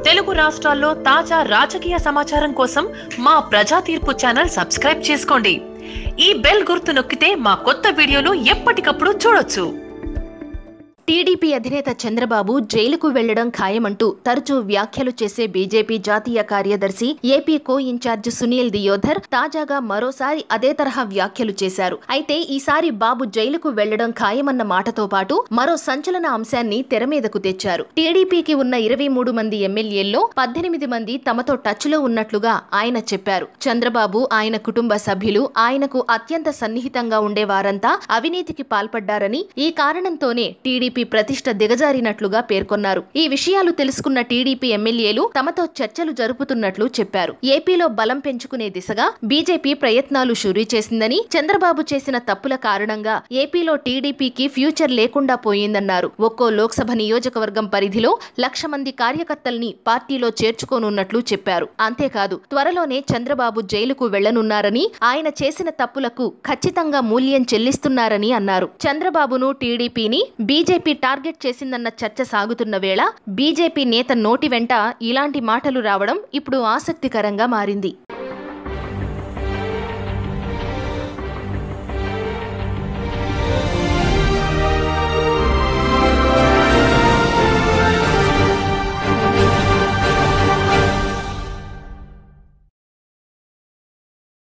తెలుగు రాష్ట్రాల్లో తాజా రాజకీయ సమాచారం కోసం మా ప్రజా తీర్పు ఛానల్ సబ్స్క్రైబ్ చేసుకోండి ఈ బెల్ గుర్తు నొక్కితే మా కొత్త వీడియోలు ఎప్పటికప్పుడు చూడొచ్చు టీడీపీ అధినేత చంద్రబాబు జైలుకు వెళ్లడం ఖాయమంటూ తరచూ వ్యాఖ్యలు చేసే బీజేపీ జాతీయ కార్యదర్శి AP co in charge Sunil Deodhar తాజాగా మరోసారి అదే తరహా వ్యాఖ్యలు చేశారు అయితే ఈసారి బాబు జైలుకు వెళ్లడం ఖాయమన్న మాటతో పాటు మరో సంచలన అంశాన్ని తెర మీదకు తెచ్చారు టీడీపీకి ఉన్న ఇరవై మూడు మంది ఎమ్మెల్యేల్లో పద్దెనిమిది మంది తమతో టచ్ లో ఉన్నట్లుగా ఆయన చెప్పారు చంద్రబాబు ఆయన కుటుంబ సభ్యులు ఆయనకు అత్యంత సన్నిహితంగా ఉండే వారంతా అవినీతికి పాల్పడ్డారని ఈ కారణంతోనే టీడీపీ ప్రతిష్ట దిగజారినట్లుగా పేర్కొన్నారు ఈ విషయాలు తెలుసుకున్న టీడీపీ ఎమ్మెల్యేలు తమతో చర్చలు జరుపుతున్నట్లు చెప్పారు ఏపీలో బలం పెంచుకునే దిశగా బీజేపీ ప్రయత్నాలు షురూ చేసిందని చంద్రబాబు చేసిన తప్పుల కారణంగా ఏపీలో టీడీపీకి ఫ్యూచర్ లేకుండా పోయిందన్నారు ఒక్కో లోక్సభ నియోజకవర్గం పరిధిలో లక్ష మంది కార్యకర్తల్ని పార్టీలో చేర్చుకోనున్నట్లు చెప్పారు అంతేకాదు త్వరలోనే చంద్రబాబు జైలుకు వెళ్లనున్నారని ఆయన చేసిన తప్పులకు ఖచ్చితంగా మూల్యం చెల్లిస్తున్నారని అన్నారు చంద్రబాబును టీడీపీని బీజేపీ టార్గెట్ చేసిందన్న చర్చ సాగుతున్న వేళ బీజేపీ నేత నోటి వెంట ఇలాంటి మాటలు రావడం ఇప్పుడు ఆసక్తికరంగా మారింది